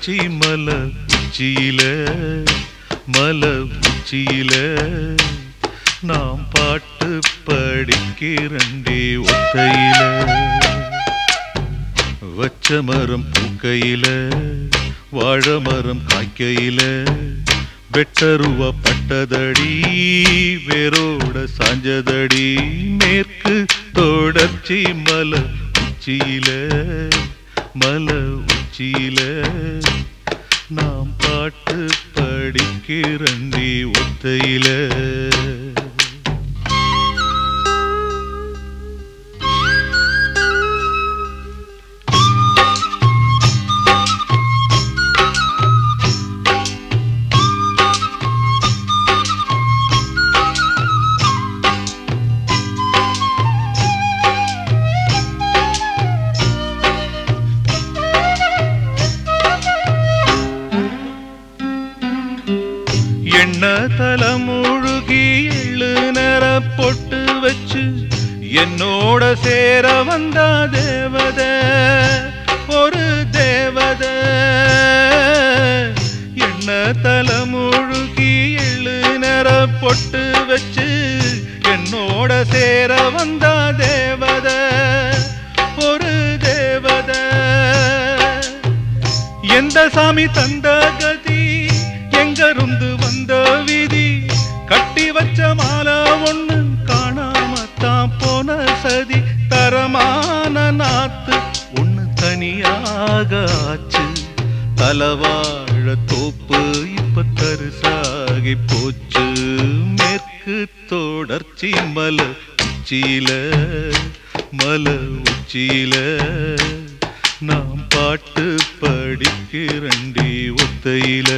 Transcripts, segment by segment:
தொடர்ச்சி மல உச்சியில மல உச்சியில நாம் பாட்டு படிக்கிறண்டே ஒத்தையில வச்ச மரம் பூக்கையில வாழ மரம் காய்க்கையில வெட்டருவ பட்டதடி வேரோட சாஞ்சதடி மேற்கு தொடர்ச்சி மல உச்சியில மல உச்சியில நாம் பாட்டு படிக்கிறண்டி ஒத்தையில எண்ண தலமுழுகி எள்ளு நிற பொட்டு வச்சு என்னோட சேர வந்தா தேவத ஒரு தேவத எண்ண தலமுழுகி எள்ளு நிற பொட்டு வச்சு என்னோட சேர வந்தா தேவத ஒரு தேவத எந்த சாமி தந்த கதி எங்கருந்து வந்த விதி கட்டி வச்ச மாலை ஒண்ணு காணாமத்தான் போன சதி தரமான நாத்து ஒண்ணு தனியாக ஆச்சு தலவாழ தோப்பு இப்ப தரிசாகி போச்சு மேற்கு தொடர்ச்சி மல உச்சியில மல உச்சியில நாம் பாட்டு படிக்கிறண்டி ஒத்தையில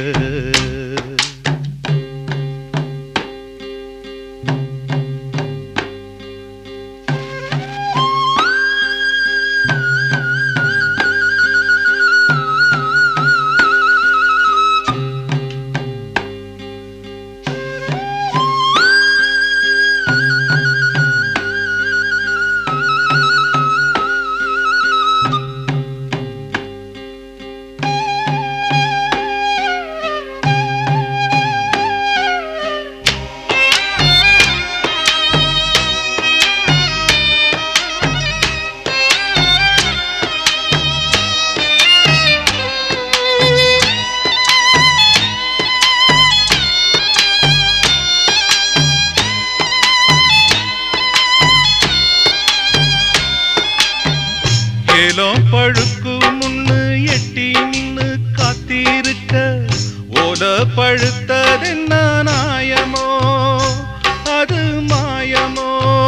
ஏலம் பழுக்கு முன்னு எட்டி நின்னு காத்திருக்க ஓல பழுத்ததென்ன நாயமோ அது மாயமோ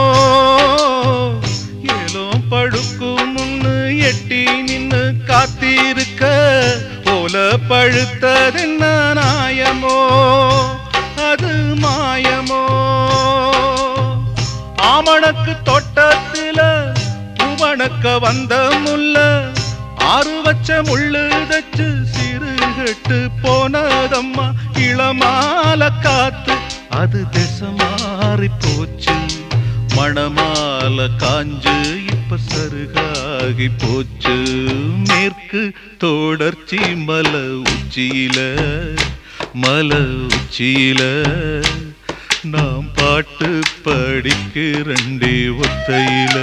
ஏலம் பழுக்கு முன்னு எட்டி நின்னு காத்திருக்க ஓல பழுத்ததென்ன நாயமோ அது மாயமோ ஆமணக்கு தோட்டத்தில பூவணக்க வந்த முல்ல ஆறு வச்ச முள்ளு தச்சு சிறுகட்டு போனதம்மா இளமால காத்து அது திசை மாறி போச்சு மணமால காஞ்சு இப்ப சருகாகி போச்சு மேற்கு தொடர்ச்சி மல உச்சியில மல உச்சியில நாம் பாட்டு படிக்கிறண்டே ஒத்தையில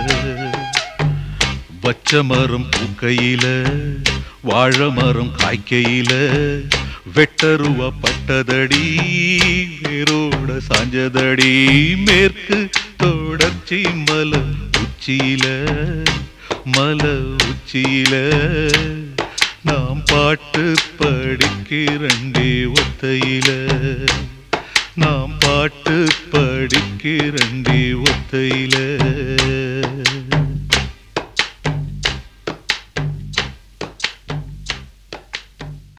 வச்ச மரம் பூக்கையில வாழ மரம் காய்க்கையில வெட்டருவ பட்டதடி வேரோட சாஞ்சதடி மேற்கு தொடர்ச்சி மல உச்சியில மல உச்சியில நாம் பாட்டு படிக்கிறண்டே ஒத்தையில நாம் பாட்டு படிக்கிறண்டே ஒத்தையில